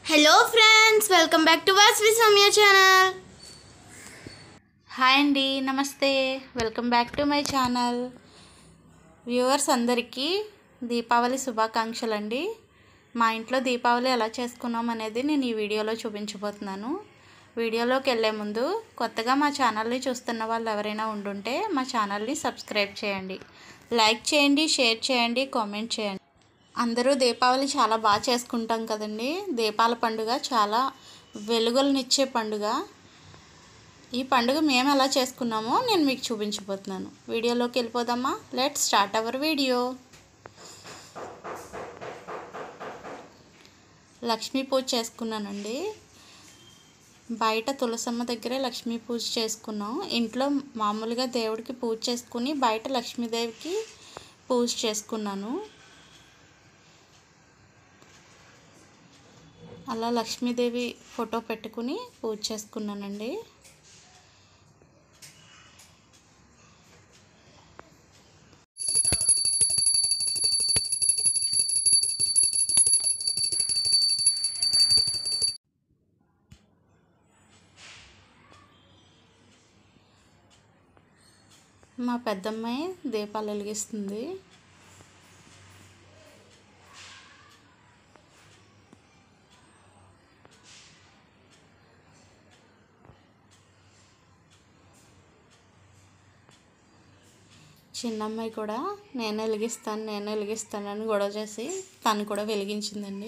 Hello friends welcome back to Vasvi Soumya channel hi అండి నమస్తే welcome back to my channel viewers అందరికీ దీపావళి శుభాకాంక్షలు అండి మా ఇంట్లో దీపావళి ఎలా చేసుకున్నాం అనేది నేను ఈ వీడియోలో చూపించబోతున్నాను వీడియోలోకి వెళ్ళే ముందు కొత్తగా మా ఛానల్ని చూస్తున్న వాళ్ళు ఎవరైనా ఉండుంటే మా ఛానల్ని సబ్స్క్రైబ్ చేయండి లైక్ చేయండి షేర్ చేయండి కామెంట్ చేయండి అందరూ దీపావళి చాలా బాగా చేసుకుంటాం కదండి దీపాల పండుగ చాలా వెలుగులనిచ్చే పండుగ ఈ పండుగ మేము ఎలా చేసుకున్నామో నేను మీకు చూపించబోతున్నాను వీడియోలోకి వెళ్ళిపోదామా let start our video Lakshmi puja చేసుకున్నానండి బయట తులసమ్మ దగ్గరే లక్ష్మీ పూజ చేసుకున్నాం ఇంట్లో మామూలుగా దేవుడికి పూజ చేసుకుని బయట లక్ష్మీదేవికి పూజ చేసుకున్నాను అలా లక్ష్మీదేవి ఫోటో పెట్టుకుని పూజ చేసుకున్నానండి మా పెద్దమ్మాయి దీపాలు వెలిగిస్తుంది చిన్నమ్మాయి కూడా నేను వెలిగిస్తాను నేను వెలిగిస్తాను అని గొడవ చేసి తను కూడా వెలిగించిందండి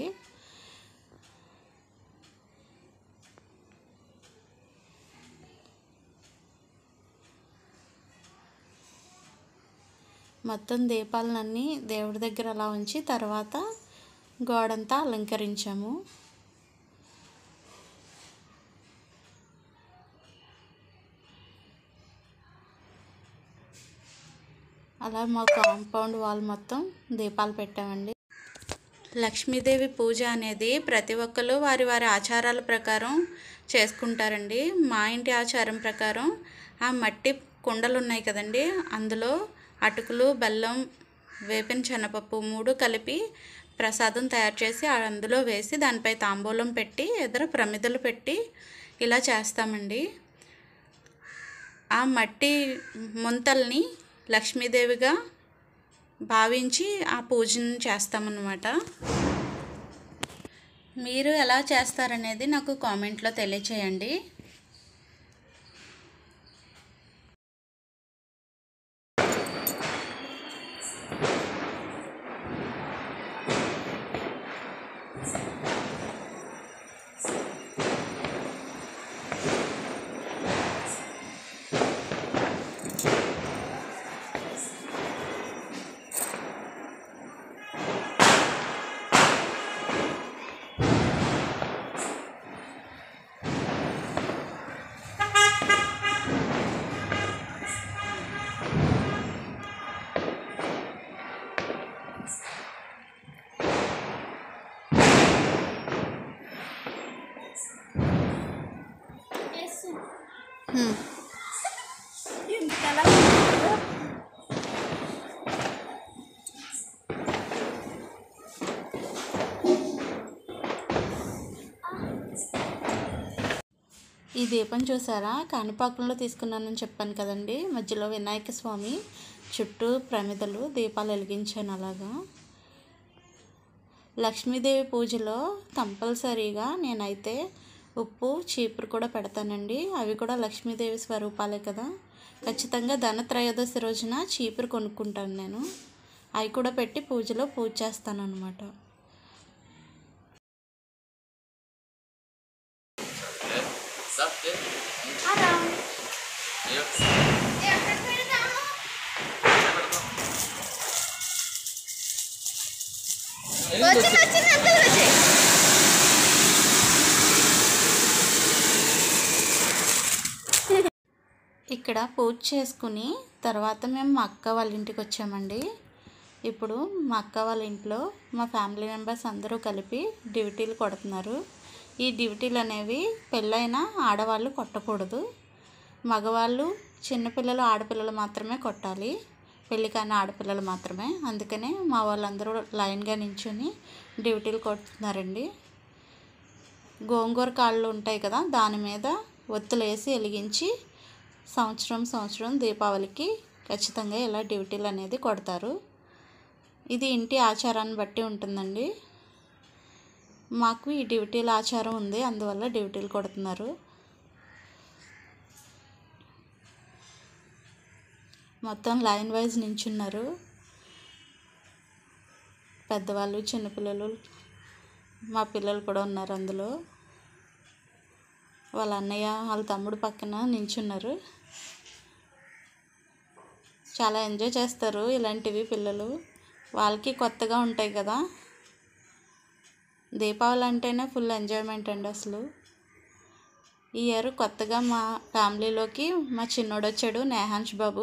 మొత్తం దీపాలన్నీ దేవుడి దగ్గర అలా ఉంచి తర్వాత గోడంతా అలంకరించాము అలా మా కాంపౌండ్ వాల్ మొత్తం దీపాలు పెట్టామండి లక్ష్మీదేవి పూజ అనేది ప్రతి ఒక్కరు వారి వారి ఆచారాల ప్రకారం చేసుకుంటారండి మా ఇంటి ఆచారం ప్రకారం ఆ మట్టి కుండలు ఉన్నాయి కదండి అందులో అటుకులు బెల్లం వేపిన శనగపప్పు మూడు కలిపి ప్రసాదం తయారు చేసి అందులో వేసి దానిపై తాంబూలం పెట్టి ఎదురు ప్రమిదలు పెట్టి ఇలా చేస్తామండి ఆ మట్టి ముంతల్ని లక్ష్మీదేవిగా భావించి ఆ పూజను చేస్తామన్నమాట మీరు ఎలా చేస్తారనేది నాకు కామెంట్లో తెలియచేయండి హ్మ్. ఈ దీపం చూసారా కాణిపాకంలో తీసుకున్నానని చెప్పాను కదండి మధ్యలో వినాయక స్వామి చుట్టూ ప్రమిదలు దీపాలు వెలిగించాను అలాగా లక్ష్మీదేవి పూజలో కంపల్సరీగా నేనైతే ఉప్పు చీపురు కూడా పెడతానండి అవి కూడా లక్ష్మీదేవి స్వరూపాలే కదా ఖచ్చితంగా ధనత్రయోదశి రోజున చీపురు కొనుక్కుంటాను నేను అవి కూడా పెట్టి పూజలో పూజ చేస్తాను అనమాట వచ్చింది వచ్చింది అంతా వచ్చి ఇక్కడ పూజ చేసుకుని తర్వాత మేము మా అక్క వాళ్ళ ఇంటికి వచ్చామండి ఇప్పుడు మా అక్క వాళ్ళ ఇంట్లో మా ఫ్యామిలీ మెంబర్స్ అందరూ కలిపి డ్యూటీలు కొడుతున్నారు ఈ డ్యూటీలు అనేవి పెళ్ళైన ఆడవాళ్ళు కొట్టకూడదు మగవాళ్ళు చిన్నపిల్లలు ఆడపిల్లలు మాత్రమే కొట్టాలి పెళ్ళి కాని ఆడపిల్లలు మాత్రమే అందుకనే మా వాళ్ళందరూ లైన్గా నించుని డ్యూటీలు కొడుతున్నారండి గోంగూర కాళ్ళు ఉంటాయి కదా దాని మీద ఒత్తులు వేసి వెలిగించి సంవత్సరం సంవత్సరం దీపావళికి ఖచ్చితంగా ఇలా డ్యూటీలు అనేది కొడతారు ఇది ఇంటి ఆచారాన్ని బట్టి ఉంటుందండి మాకు ఈ డ్యూటీల ఆచారం ఉంది అందువల్ల డ్యూటీలు కొడుతున్నారు మొత్తం లైన్ వైజ్ నించున్నారు పెద్దవాళ్ళు చిన్నపిల్లలు మా పిల్లలు కూడా ఉన్నారు అందులో వాళ్ళ అన్నయ్య వాళ్ళ తమ్ముడు పక్కన నించున్నారు చాలా ఎంజాయ్ చేస్తారు ఇలాంటివి పిల్లలు వాళ్ళకి కొత్తగా ఉంటాయి కదా దీపావళి అంటేనే ఫుల్ ఎంజాయ్మెంట్ అండి అసలు ఈ ఇయర్ కొత్తగా మా ఫ్యామిలీలోకి మా చిన్నోడు వచ్చాడు నేహాంష్ బాబు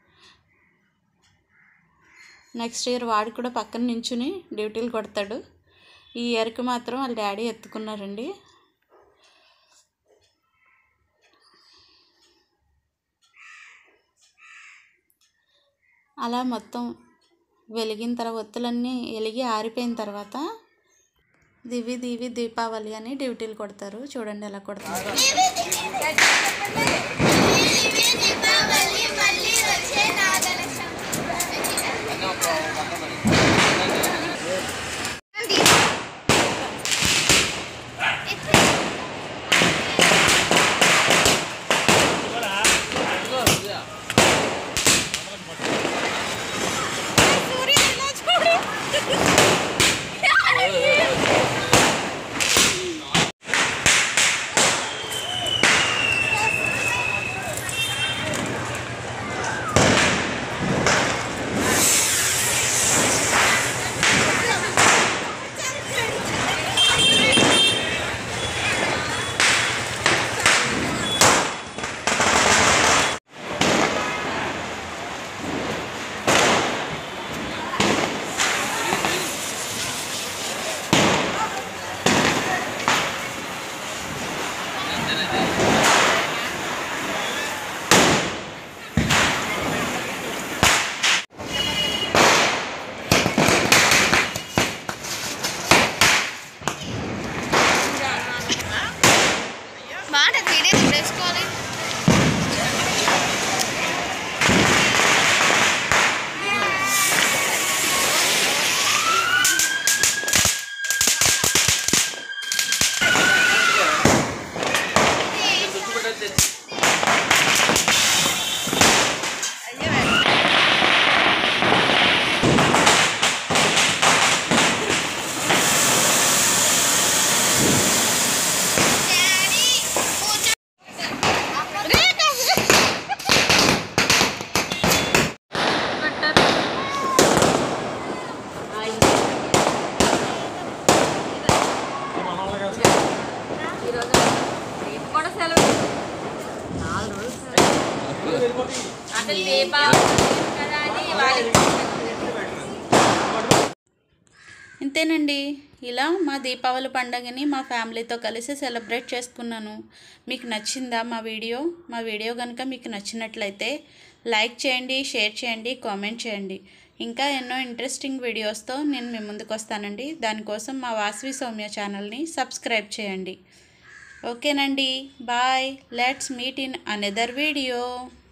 నెక్స్ట్ ఇయర్ వాడు కూడా పక్కన నించుని డ్యూటీలు కొడతాడు ఈ ఇయర్కి మాత్రం వాళ్ళ డాడీ ఎత్తుకున్నారండి అలా మొత్తం వెలిగిన తర్వాత ఒత్తులన్నీ వెలిగి ఆరిపోయిన తర్వాత దివి దివి దీపావళి అని డ్యూటీలు కొడతారు చూడండి ఎలా కొడతారు బాగుంటుంది వీడియో వేసుకోవాలి ఇంతేనండి ఇలా మా దీపావళి పండగని మా ఫ్యామిలీతో కలిసి సెలబ్రేట్ చేసుకున్నాను మీకు నచ్చిందా మా వీడియో మా వీడియో కనుక మీకు నచ్చినట్లయితే లైక్ చేయండి షేర్ చేయండి కామెంట్ చేయండి ఇంకా ఎన్నో ఇంట్రెస్టింగ్ వీడియోస్తో నేను మీ ముందుకు వస్తానండి దానికోసం మా వాసవి సౌమ్య ఛానల్ని సబ్స్క్రైబ్ చేయండి ఓకేనండి bye let's meet in another video